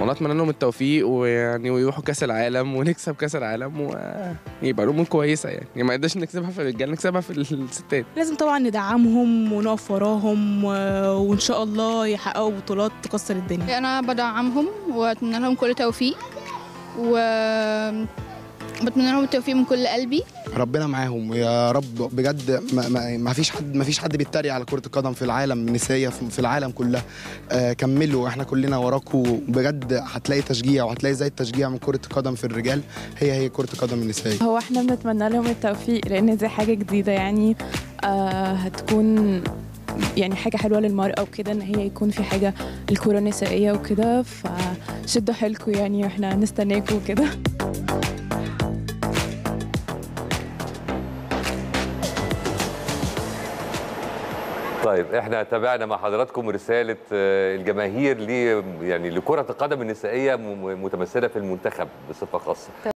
والله اتمنى لهم التوفيق ويعني ويروحوا كاس العالم ونكسب كاس العالم ويبقى الامور كويسه يعني ما نقدرش نكسبها في الرجال نكسبها في الستات لازم طبعا ندعمهم ونقف وراهم و- وان شاء الله يحققوا بطولات تكسر الدنيا انا بدعمهم واتمنى لهم كل توفيق و بتمنى لهم التوفيق من كل قلبي ربنا معاهم ويا رب بجد ما, ما, ما فيش حد ما فيش حد بيتريق على كرة القدم في العالم النسائية في في العالم كلها آه كملوا احنا كلنا وراكم بجد هتلاقي تشجيع وهتلاقي زي التشجيع من كرة القدم في الرجال هي هي كرة القدم النسائية هو احنا بنتمنى لهم التوفيق لان دي حاجه جديده يعني آه هتكون يعني حاجه حلوه للمراه وكده ان هي يكون في حاجه الكره النسائيه وكده فشدوا حيلكم يعني واحنا نستناكم وكده طيب احنا تابعنا مع حضراتكم رساله آه، الجماهير ل يعني لكره القدم النسائيه م- متمثله في المنتخب بصفه خاصه